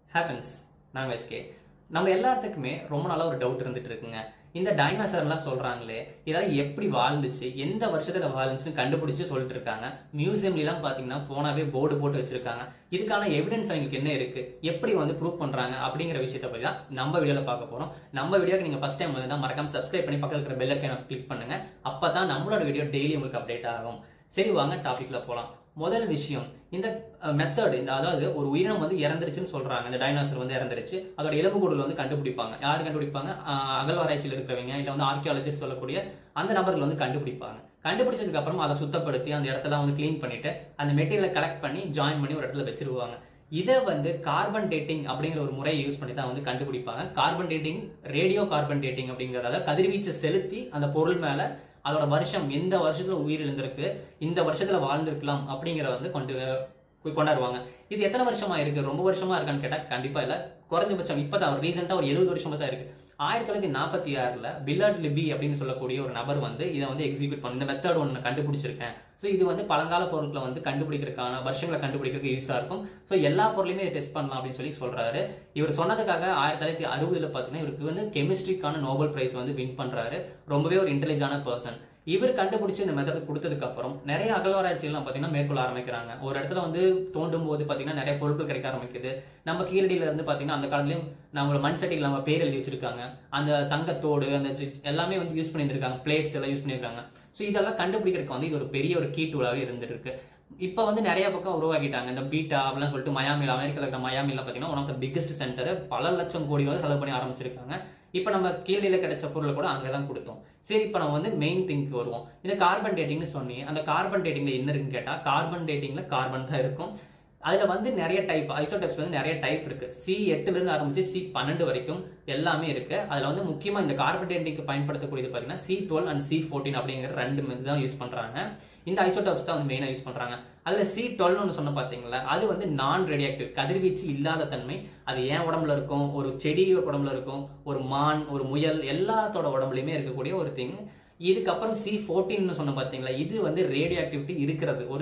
happens நாங்கள் SK நம்ம எல்லாத்துக்குமே ரொம்ப நாளா ஒரு டவுட் இருந்துட்டு இருக்குங்க இந்த டைனோசர்லாம் சொல்றாங்களே இதெல்லாம் எப்படி வாழ்ந்துச்சு எந்த வருஷத்துல வாழ்ந்துச்சுன்னு கண்டுபிடிச்சு சொல்லிட்டு இருக்காங்க மியூசியம்லாம் பாத்தீங்கன்னா போனாவே போர்டு போட்டு வச்சிருக்காங்க இதுக்கான எவிடன்ஸ் அவங்களுக்கு என்ன இருக்கு எப்படி வந்து ப்ரூவ் பண்றாங்க அப்படிங்கிற விஷயத்த பத்தி தான் நம்ம வீடியோல பார்க்க போறோம் நம்ம வீடியோக்கு நீங்க ஃபர்ஸ்ட் டைம் வந்து மறக்காம சப்ஸ்கிரைப் பண்ணி பக்கத்துல இருக்கிற பெல் ஐக்கான கிளிக் பண்ணுங்க அப்பதான் நம்மளோட வீடியோ டெய்லி உங்களுக்கு அப்டேட் ஆகும் சரி வாங்க டாபிக்ல போலாம் முதல் விஷயம் இந்த மெத்தட் இந்த அதாவது ஒரு உயிரினம் வந்து இறந்துருச்சுன்னு சொல்றாங்க இந்த டைனோசர் வந்து இறந்துருச்சு அதோட எலும்புக்கூடுல வந்து கண்டுபிடிப்பாங்க யார் கண்டுபிடிப்பாங்க ஆஹ் அகழ்வாராய்ச்சியில் இருக்கிறவங்க இல்ல வந்து ஆர்கியாலஜிஸ்ட் சொல்லக்கூடிய அந்த நபர்கள் வந்து கண்டுபிடிப்பாங்க கண்டுபிடிச்சதுக்கு அப்புறம் அதை சுத்தப்படுத்தி அந்த இடத்தெல்லாம் வந்து க்ளீன் பண்ணிட்டு அந்த மெட்டீரியலை கலெக்ட் பண்ணி ஜாயின் பண்ணி ஒரு இடத்துல வச்சிருவாங்க இதை வந்து கார்பன் டேட்டிங் அப்படிங்கிற ஒரு முறையை யூஸ் பண்ணி தான் வந்து கண்டுபிடிப்பாங்க carbon dating radio carbon dating அப்படிங்கறத கதிர்வீச்சை செலுத்தி அந்த பொருள் மேல அதோட வருஷம் எந்த வருஷத்துல உயிர் இருந்திருக்கு இந்த வருஷத்துல வாழ்ந்திருக்கலாம் அப்படிங்கறத வந்து கொண்டு கொண்டாடுவாங்க இது எத்தனை வருஷமா இருக்கு ரொம்ப வருஷமா இருக்கான்னு கேட்டா கண்டிப்பா இல்ல குறைஞ்சபட்சம் இப்பதான் ரீசெண்டா ஒரு எழுபது வருஷமா தான் இருக்கு ஆயிரத்தி தொள்ளாயிரத்தி நாற்பத்தி ஆறுல பில்லர்ட் லிபி அப்படின்னு சொல்லக்கூடிய ஒரு நபர் வந்து இதை வந்து எக்ஸிக்யூட் பண்ண இந்த மெத்தட் ஒன்று கண்டுபிடிச்சிருக்கேன் ஸோ இது வந்து பழங்கால பொருட்களை வந்து கண்டுபிடிக்கிறதுக்கான வருஷங்களை கண்டுபிடிக்கிறதுக்கு யூஸா இருக்கும் ஸோ எல்லா பொருளையுமே டெஸ்ட் பண்ணலாம் அப்படின்னு சொல்லி சொல்றாரு இவர் சொன்னதுக்காக ஆயிரத்தி தொள்ளாயிரத்தி அறுபதுல பாத்தீங்கன்னா இவருக்கு வந்து கெமிஸ்ட்ரிக்கான நோபல் பிரைஸ் வந்து வின் பண்றாரு ரொம்பவே ஒரு இன்டெலிஜான பர்சன் இவர் கண்டுபிடிச்சு இந்த மெத்தட் கொடுத்ததுக்கு அப்புறம் நிறைய அகழ்வாராய்ச்சிகள்லாம் பாத்தீங்கன்னா மேற்கொள்ள ஆரம்பிக்கிறாங்க ஒரு இடத்துல வந்து தோண்டும் போது பாத்தீங்கன்னா நிறைய பொருட்கள் கிடைக்க ஆரம்பிக்குது நம்ம கீழடியில இருந்து பாத்தீங்கன்னா அந்த காலத்துலயும் நம்மளோட மண் சட்டிகள் நம்ம பேர் எழுதி வச்சிருக்காங்க அந்த தங்கத்தோடு அந்த சி- எல்லாமே வந்து யூஸ் பண்ணியிருக்காங்க பிளேட்ஸ் எல்லாம் யூஸ் பண்ணியிருக்காங்க ஸோ இதெல்லாம் கண்டுபிடிக்கிறதுக்கு வந்து இது ஒரு பெரிய ஒரு கீ டூலாவே இருந்துட்டு இருக்கு இப்போ வந்து நிறைய பக்கம் உருவாக்கிட்டாங்க இந்த பீட்டா அப்படிலாம் சொல்லிட்டு மயாமில் அமெரிக்காவில் இருக்கிற மயாமில பார்த்தீங்கன்னா one of the biggest center பல லட்சம் கோடி ரூபாய் செலவு பண்ணி ஆரம்பிச்சிருக்காங்க இப்போ நம்ம கீழடியில் கிடைச்ச பொருளை கூட அங்கே தான் கொடுத்தோம் சரி இப்போ நம்ம வந்து மெயின் திங்க்கு வருவோம் இந்த கார்பன் டேட்டிங்னு சொன்னி அந்த கார்பன் டேட்டிங்ல என்ன இருக்குன்னு கேட்டால் கார்பன் டேட்டிங்ல கார்பன் தான் இருக்கும் அதுல வந்து நிறைய டைப் ஐசோடைப்ஸ் வந்து நிறைய டைப் இருக்கு சி எட்டுல இருந்து ஆரம்பிச்சு சி பன்னெண்டு வரைக்கும் எல்லாமே இருக்கு அதுல வந்து முக்கியமா இந்த கார்பன் டேட்டிங்க்கு பயன்படுத்தக்கூடியது பாத்தீங்கன்னா C twelve and C fourteen அப்படிங்கிற ரெண்டு மெத்தட் தான் யூஸ் பண்றாங்க இந்த ஐசோடைப்ஸ் தான் வந்து மெயினா யூஸ் பண்றாங்க அதுல சி டுவெல் ஒன்று சொன்ன பாத்தீங்களா அது வந்து நான் ரேடியாக்டிவ் கதிர்வீச்சு இல்லாத தன்மை அது ஏன் உடம்புல இருக்கும் ஒரு செடி உடம்புல இருக்கும் ஒரு மான் ஒரு முயல் எல்லாத்தோட உடம்புலயுமே இருக்கக்கூடிய ஒரு திங் இதுக்கப்புறம் சி ஃபோர்டீன் சொன்ன பாத்தீங்களா இது வந்து ரேடியோ ஆக்டிவிட்டி இருக்கிறது ஒரு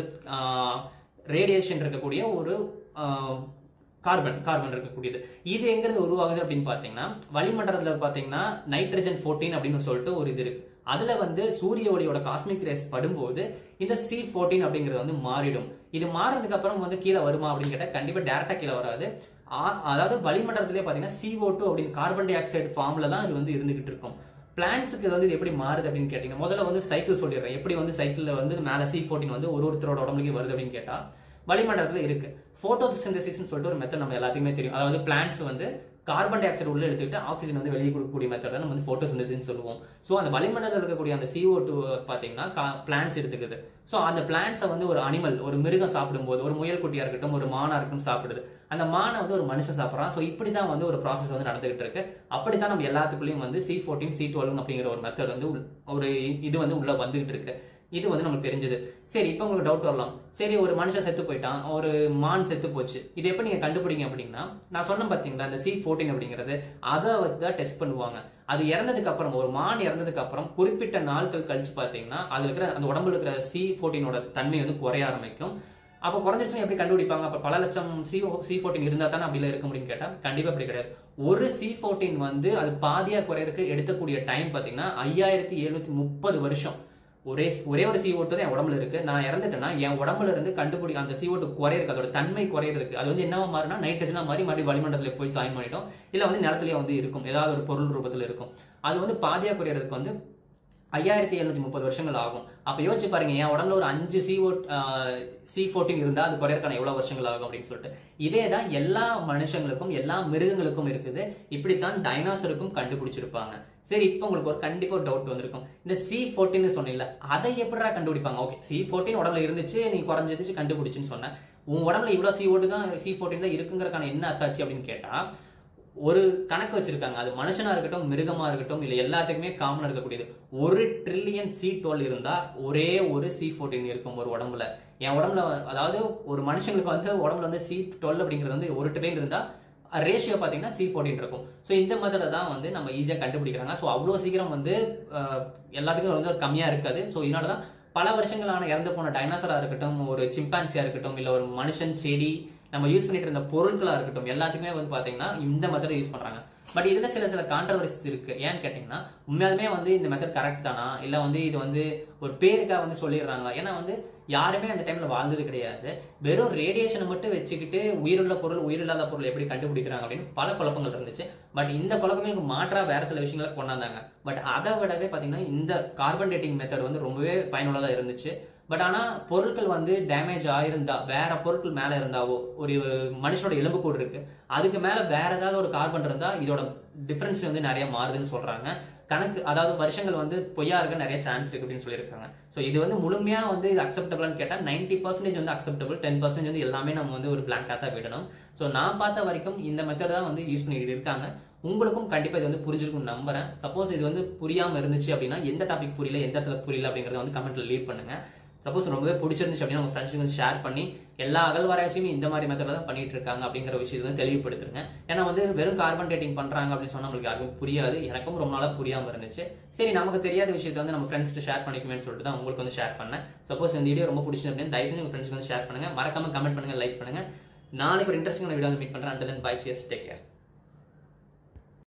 ரேடியேஷன் இருக்கக்கூடிய ஒரு கார்பன் கார்பன் இருக்கக்கூடியது இது எங்கிருந்து உருவாகுது அப்படின்னு பாத்தீங்கன்னா வளிமண்டலத்துல பாத்தீங்கன்னா நைட்ரஜன் 14 அப்படின்னு சொல்லிட்டு ஒரு இது இருக்கு அதுல வந்து சூரிய ஒளியோட காஸ்மிக் ரேஸ் படும்போது இந்த சி ஃபோர்டீன் அப்படிங்கிறது வந்து மாறிடும் இது மாறினதுக்கு அப்புறம் வந்து கீழே வருமா அப்படின்னு கேட்டா கண்டிப்பா டேரக்டா கீழே வராது ஆ- அதாவது வளிமண்டலத்திலே பாத்தீங்கன்னா CO2 டூ அப்படின்னு கார்பன் டை ஆக்சைடு ஃபார்ம்ல தான் இது வந்து இருந்துகிட்டு இருக்கும் பிளான்ஸுக்கு வந்து இது எப்படி மாறுது அப்படின்னு கேட்டீங்க முதல்ல வந்து சைக்கிள் சொல்லிடுறேன் எப்படி வந்து சைக்கிள்ல வந்து மேல சி ஃபோர்டீன் வந்து ஒரு ஒருத்தரோட உடம்புலயும் வருது அப்படின்னு கேட்டா வளிமண்டலத்துல இருக்கு போட்டோசிந்தசிஸ்னு சொல்லிட்டு ஒரு மெத்தட் நம்ம எல்லாத்துக்குமே தெரியும் அதாவது பிளான்ட்ஸ் வந்து கார்பன் டை ஆக்சைடு உள்ள எடுத்துக்கிட்டு ஆக்சிஜன் வந்து வெளியே கொடுக்கக்கூடிய மெத்தட் தான் நம்ம வந்து போட்டோசிந்தசிஸ் சொல்லுவோம் ஸோ அந்த வளிமண்டலத்தில் இருக்கக்கூடிய அந்த CO2 டூ பார்த்தீங்கன்னா பிளான்ட்ஸ் எடுத்துக்குது ஸோ அந்த பிளான்ட்ஸை வந்து ஒரு அனிமல் ஒரு மிருகம் சாப்பிடும்போது ஒரு முயல் குட்டியா இருக்கட்டும் ஒரு மானா இருக்கட்டும் சாப்பிடுது அந்த மானை வந்து ஒரு மனுஷன் சாப்பிட்றான் ஸோ இப்படி தான் வந்து ஒரு ப்ராசஸ் வந்து நடந்துகிட்டு இருக்கு அப்படி தான் நம்ம எல்லாத்துக்குள்ளேயும் வந்து சி ஃபோர்டீன் சி டுவெல் அப்படிங்கிற ஒரு மெத்தட் வந்து உள்- ஒரு இது வந்து உள்ள வந்துகிட்டு இருக்கு இது வந்து நமக்கு தெரிஞ்சது சரி இப்போ உங்களுக்கு டவுட் வரலாம் சரி ஒரு மனுஷன் செத்து போயிட்டான் ஒரு மான் செத்து போச்சு இது எப்படி நீங்க கண்டுபிடிங்க அப்படின்னா நான் சொன்னேன் பாத்தீங்களா அந்த சி ஃபோர்டீன் அப்படிங்கிறது அதை வச்சு தான் டெஸ்ட் பண்ணுவாங்க அது இறந்ததுக்கு அப்புறம் ஒரு மான் இறந்ததுக்கு அப்புறம் குறிப்பிட்ட நாட்கள் கழிச்சு பாத்தீங்கன்னா அதுல இருக்கிற அந்த உடம்புல இருக்கிற சி ஃபோர்டீனோட தன்மை வந்து குறைய ஆரம்பிக்கும் அப்போ குறைஞ்சிருச்சுன்னா எப்படி கண்டுபிடிப்பாங்க அப்ப பல லட்சம் சி சி ஃபோர்டீன் இருந்தா தானே அப்படிலாம் இருக்க முடியும்னு கேட்டா கண்டிப்பா அப்படி கிடையாது ஒரு சி ஃபோர்டீன் வந்து அது பாதியா குறையறதுக்கு எடுக்கக்கூடிய டைம் பாத்தீங்கன்னா ஐயாயிரத்தி எழுநூத்தி முப்பது வருஷம் ஒரே ஒரே ஒரு CO2 தான் என் உடம்புல இருக்கு நான் இறந்துட்டேன்னா என் உடம்புல இருந்து கண்டுபிடி அந்த CO2 குறையிருக்கு அதோட தன்மை குறையிருக்கு அது வந்து என்னவா மாறினா நைட்ரஜனா மாறி மறுபடியும் வளிமண்டலத்துல போய் ஜாயின் பண்ணிட்டோம் இல்ல வந்து நிலத்திலேயே வந்து இருக்கும் ஏதாவது ஒரு பொருள் ரூபத்துல இருக்கும் அது வந்து பாதியா குறையறதுக்கு வந்து ஐயாயிரத்தி எழுநூத்தி முப்பது வருஷங்கள் ஆகும் அப்ப யோசிச்சு பாருங்க என் உடம்புல ஒரு அஞ்சு சி ஓ சி ஃபோர்டீன் இருந்தா அது குறையறதுக்கான எவ்வளவு வருஷங்கள் ஆகும் அப்படின்னு சொல்லிட்டு இதே தான் எல்லா மனுஷங்களுக்கும் எல்லா மிருகங்களுக்கும் இருக்குது இப்படித்தான் டைனாசருக்கும் கண்டுபிடிச்சிருப்பாங்க சரி இப்போ உங்களுக்கு ஒரு கண்டிப்பா ஒரு டவுட் வந்திருக்கும் இந்த சி ஃபோர்டீன் சொன்னீங்கல்ல அதை எப்படிடா கண்டுபிடிப்பாங்க ஓகே சி ஃபோர்டீன் உடம்புல இருந்துச்சு நீ குறைஞ்சிருச்சு கண்டுபிடிச்சுன்னு சொன்னேன் உன் உடம்புல இவ்வளவு சி ஓட்டு தான் சி ஃபோர்டீன் தான் இருக்குங்கிறக்கான என்ன அத்தாச்சு அப்படின்னு கேட்டா ஒரு கணக்கு வச்சிருக்காங்க அது மனுஷனா இருக்கட்டும் மிருகமா இருக்கட்டும் இல்ல எல்லாத்துக்குமே காமனா இருக்கக்கூடியது ஒரு ட்ரில்லியன் சி டுவெல் இருந்தா ஒரே ஒரு சி ஃபோர்டீன் இருக்கும் ஒரு உடம்புல என் உடம்புல வ- அதாவது ஒரு மனுஷங்களுக்கு வந்து உடம்புல வந்து சி டுவெல் அப்படிங்கிறது வந்து ஒரு ட்ரில்லியன் இருந்தா ரேஷியோ பாத்தீங்கன்னா சி ஃபோர்டீன் இருக்கும் ஸோ இந்த மெத்தடை தான் வந்து நம்ம ஈஸியாக கண்டுபிடிக்கிறாங்க ஸோ அவ்வளோ சீக்கிரம் வந்து அஹ், எல்லாத்துக்கும் வந்து ஒரு கம்மியா இருக்காது ஸோ இதனால தான் பல வருஷங்களான இறந்து போன டைனாசரா இருக்கட்டும் ஒரு சிம்பான்சியா இருக்கட்டும் இல்ல ஒரு மனுஷன் செடி நம்ம யூஸ் பண்ணிட்டு இருந்த பொருட்களா இருக்கட்டும் எல்லாத்துக்குமே வந்து பாத்தீங்கன்னா இந்த மெத்தட் யூஸ் பண்றாங்க பட் இதுல சில சில கான்ட்ரவர்சிஸ் இருக்கு ஏன்னு கேட்டீங்கன்னா உண்மையாலுமே வந்து இந்த மெத்தட் கரெக்ட் தானா இல்ல வந்து இது வந்து ஒரு பேருக்காக வந்து சொல்லிடுறாங்களா ஏன்னா வந்து யாருமே அந்த டைம்ல வாழ்ந்தது கிடையாது வெறும் ரேடியேஷனை மட்டும் வச்சுக்கிட்டு உயிருள்ள பொருள் உயிரில்லாத பொருள் எப்படி கண்டுபிடிக்கிறாங்க அப்படின்னு பல குழப்பங்கள் இருந்துச்சு பட் இந்த குழப்பங்களுக்கு மாற்றா வேற சில விஷயங்களை கொண்டாந்தாங்க பட் அதை விடவே பாத்தீங்கன்னா இந்த கார்பன் டேட்டிங் மெத்தட் வந்து ரொம்பவே பயனுள்ளதா இருந்துச்சு பட் ஆனா பொருட்கள் வந்து டேமேஜ் ஆயிருந்தா வேற பொருட்கள் மேல இருந்தாவோ ஒரு மனுஷனோட எலும்பு கூடு இருக்கு அதுக்கு மேல வேற ஏதாவது ஒரு கார்பன் இருந்தா இதோட டிஃபரன்ஸ் வந்து நிறைய மாறுதுன்னு சொல்றாங்க கணக்கு அதாவது வருஷங்கள் வந்து பொய்யா இருக்க நிறைய சான்ஸ் இருக்கு அப்படின்னு சொல்லியிருக்காங்க ஸோ இது வந்து முழுமையா வந்து இது அக்செப்டபிள்னு கேட்டா நைன்டி பர்சன்டேஜ் வந்து அக்செப்டபிள் டென் பர்சன்டேஜ் வந்து எல்லாமே நம்ம வந்து ஒரு பிளாங்காக தான் விடணும் ஸோ நான் பார்த்த வரைக்கும் இந்த மெத்தட் தான் வந்து யூஸ் பண்ணிட்டு இருக்காங்க உங்களுக்கும் கண்டிப்பா இது வந்து புரிஞ்சிருக்கும் நம்புறேன் சப்போஸ் இது வந்து புரியாம இருந்துச்சு அப்படின்னா எந்த டாபிக் புரியல எந்த இடத்துல புரியல அப்படிங்கறத வந்து கமெண்ட்ல லீவ் பண்ணுங்க சப்போஸ் ரொம்பவே பிடிச்சிருந்துச்சு அப்படின்னா உங்க ஃப்ரெண்ட்ஸுக்கு வந்து ஷேர் பண்ணி எல்லா அகழ்வாராய்ச்சியும் இந்த மாதிரி மெத்தட்ல தான் பண்ணிட்டு இருக்காங்க அப்படிங்கிற விஷயத்தை வந்து தெளிவுபடுத்துருங்க ஏன்னா வந்து வெறும் கார்பன் டேட்டிங் பண்றாங்க அப்படின்னு சொன்னா உங்களுக்கு யாருக்கும் புரியாது எனக்கும் ரொம்ப நாளா புரியாம இருந்துச்சு சரி நமக்கு தெரியாத விஷயத்தை வந்து நம்ம ஃப்ரெண்ட்ஸ்ட்டு ஷேர் பண்ணிக்குமேன்னு சொல்லிட்டு தான் உங்களுக்கு வந்து ஷேர் பண்ணேன் சப்போஸ் இந்த வீடியோ ரொம்ப பிடிச்சிருந்து அப்படின்னு தயவு செஞ்சு உங்க ஃப்ரெண்ட்ஸ்க்கு வந்து ஷேர் பண்ணுங்க மறக்காம கமெண்ட் பண்ணுங்க லைக் பண்ணுங்க நாளைக்கு ஒரு இன்ட்ரெஸ்டிங்கான வீடியோ வந்து மீட் பண்றேன் and then bye cheers take care